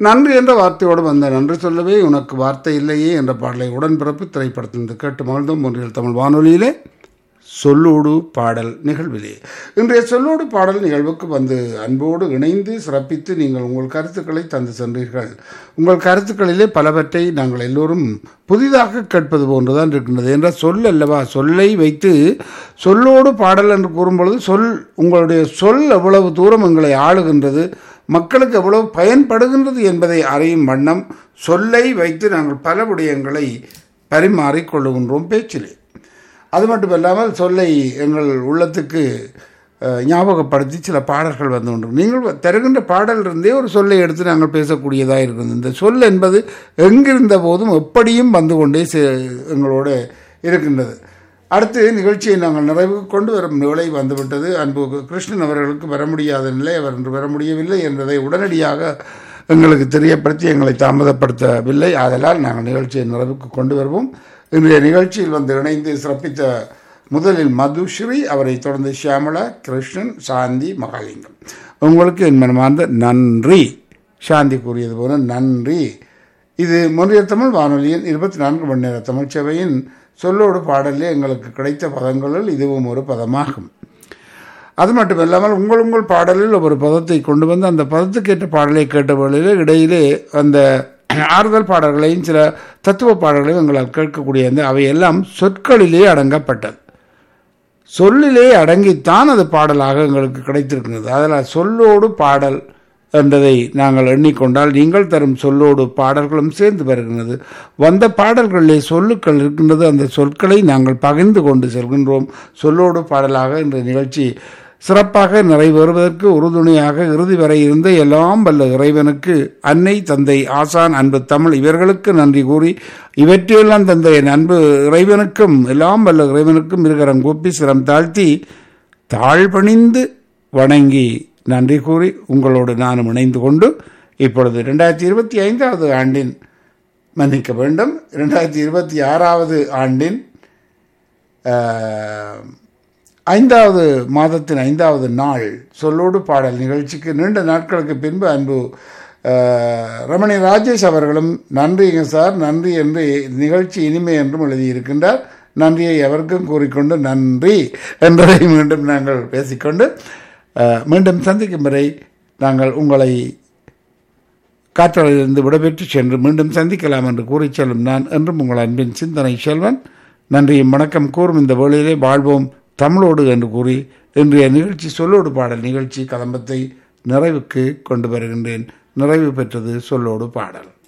நன்றி என்ற வார்த்தையோடு வந்த நன்றி சொல்லவே உனக்கு வார்த்தை இல்லையே என்ற பாடலை உடன்பிறப்பு திரைப்படத்திலிருந்து கேட்டு மகிழ்ந்தோம் ஒன்றில் தமிழ் வானொலியிலே சொல்லோடு பாடல் நிகழ்விலே இன்றைய சொல்லோடு பாடல் நிகழ்வுக்கு வந்து அன்போடு இணைந்து சிறப்பித்து நீங்கள் உங்கள் கருத்துக்களை தந்து சென்றீர்கள் உங்கள் கருத்துக்களிலே பலவற்றை நாங்கள் எல்லோரும் புதிதாக கேட்பது போன்றுதான் இருக்கின்றது என்ற சொல் அல்லவா சொல்லை வைத்து சொல்லோடு பாடல் என்று கூறும்பொழுது சொல் உங்களுடைய சொல் எவ்வளவு தூரம் எங்களை ஆளுகின்றது மக்களுக்கு எவ்வளவு பயன்படுகின்றது என்பதை அறியும் வண்ணம் சொல்லை வைத்து நாங்கள் பல விடயங்களை பரிமாறிக்கொள்ளுகின்றோம் பேச்சிலே அது மட்டுமல்லாமல் சொல்லை எங்கள் உள்ளத்துக்கு அஹ், ஞாபகப்படுத்தி சில பாடல்கள் வந்து கொண்டு நீங்கள் தருகின்ற பாடலிருந்தே ஒரு சொல்லை எடுத்து நாங்கள் பேசக்கூடியதாக இருக்குது இந்த சொல் என்பது எங்கிருந்த போதும் எப்படியும் வந்து கொண்டே சே- எங்களோடு இருக்கின்றது அடுத்து நிகழ்ச்சியை நாங்கள் நிறைவுக்கு கொண்டு வரும் நிலை வந்துவிட்டது அன்பு கிருஷ்ணன் அவர்களுக்கு வர முடியாத நிலை அவர் இன்று வர முடியவில்லை என்பதை உடனடியாக எங்களுக்கு தெரியப்படுத்தி எங்களை தாமதப்படுத்தவில்லை ஆதலால் நாங்கள் நிகழ்ச்சியை நிறைவுக்கு கொண்டு வருவோம் இன்றைய நிகழ்ச்சியில் வந்து இணைந்து சிறப்பித்த முதலில் மதுஸ்ரீ அவரை தொடர்ந்து ஷியாமளா கிருஷ்ணன் சாந்தி மகாலிங்கம் உங்களுக்கு என் மனமார்ந்த நன்றி சாந்தி கூறியது போல நன்றி இது முன்றைய தமிழ் வானொலியின் இருபத்தி நான்கு மணி நேர தமிழ்ச் சேவையின் சொல்லோடு பாடலே எங்களுக்கு கிடைத்த பதங்களுள் இதுவும் ஒரு பதமாகும் அது மட்டுமில்லாமல் உங்கள் உங்கள் பாடலில் ஒரு பதத்தை கொண்டு வந்து அந்த பதத்துக்கேற்ற பாடலை கேட்ட வேளையில் இடையிலே அந்த ஆறுதல் பாடல்களையும் சில தத்துவ பாடல்களையும் எங்களால் கேட்கக்கூடிய அந்த அவையெல்லாம் சொற்களிலே அடங்கப்பட்டது சொல்லிலே அடங்கித்தான் அது பாடலாக எங்களுக்கு கிடைத்திருக்கிறது அதனால் சொல்லோடு பாடல் என்பதை நாங்கள் எண்ணிக்கொண்டால் நீங்கள் தரும் சொல்லோடு பாடல்களும் சேர்ந்து வருகின்றது வந்த பாடல்களிலே சொல்லுக்கள் இருக்கின்றது அந்த சொற்களை நாங்கள் பகிர்ந்து கொண்டு செல்கின்றோம் சொல்லோடு பாடலாக இந்த நிகழ்ச்சி சிறப்பாக நிறைவேறுவதற்கு உறுதுணையாக இறுதி வரை இருந்த எல்லாம் வல்ல இறைவனுக்கு அன்னை தந்தை ஆசான் அன்பு தமிழ் இவர்களுக்கு நன்றி கூறி இவற்றையெல்லாம் தந்தை என் அன்பு இறைவனுக்கும் எல்லாம் வல்ல இறைவனுக்கும் இருக்கிறம் கூப்பி சிரம் தாழ்த்தி தாழ்பணிந்து வணங்கி நன்றி கூறி உங்களோடு நானும் இணைந்து கொண்டு இப்பொழுது ரெண்டாயிரத்தி இருபத்தி ஐந்தாவது ஆண்டின் மன்னிக்க வேண்டும் ரெண்டாயிரத்தி இருபத்தி ஆறாவது ஆண்டின் ஆஹ், ஐந்தாவது மாதத்தின் ஐந்தாவது நாள் சொல்லோடு பாடல் நிகழ்ச்சிக்கு நீண்ட நாட்களுக்கு பின்பு அன்பு ஆஹ், ரமணி ராஜேஷ் அவர்களும் நன்றிங்க சார் நன்றி என்று நிகழ்ச்சி இனிமை என்றும் எழுதியிருக்கின்றார் நன்றியை அவருக்கும் கூறிக்கொண்டு நன்றி என்பதை மீண்டும் நாங்கள் பேசிக்கொண்டு ஆஹ், மீண்டும் சந்திக்கும் வரை நாங்கள் உங்களை காற்றலிலிருந்து விடைபெற்று சென்று மீண்டும் சந்திக்கலாம் என்று கூறிச் செல்லும் நான் என்றும் உங்கள் அன்பின் சிந்தனை செல்வன் நன்றியும் வணக்கம் கூறும் இந்த வேளையிலே வாழ்வோம் தமிழோடு என்று கூறி இன்றைய நிகழ்ச்சி சொல்லோடு பாடல் நிகழ்ச்சி கதம்பத்தை நிறைவுக்கு கொண்டு வருகின்றேன் நிறைவு பெற்றது சொல்லோடு பாடல்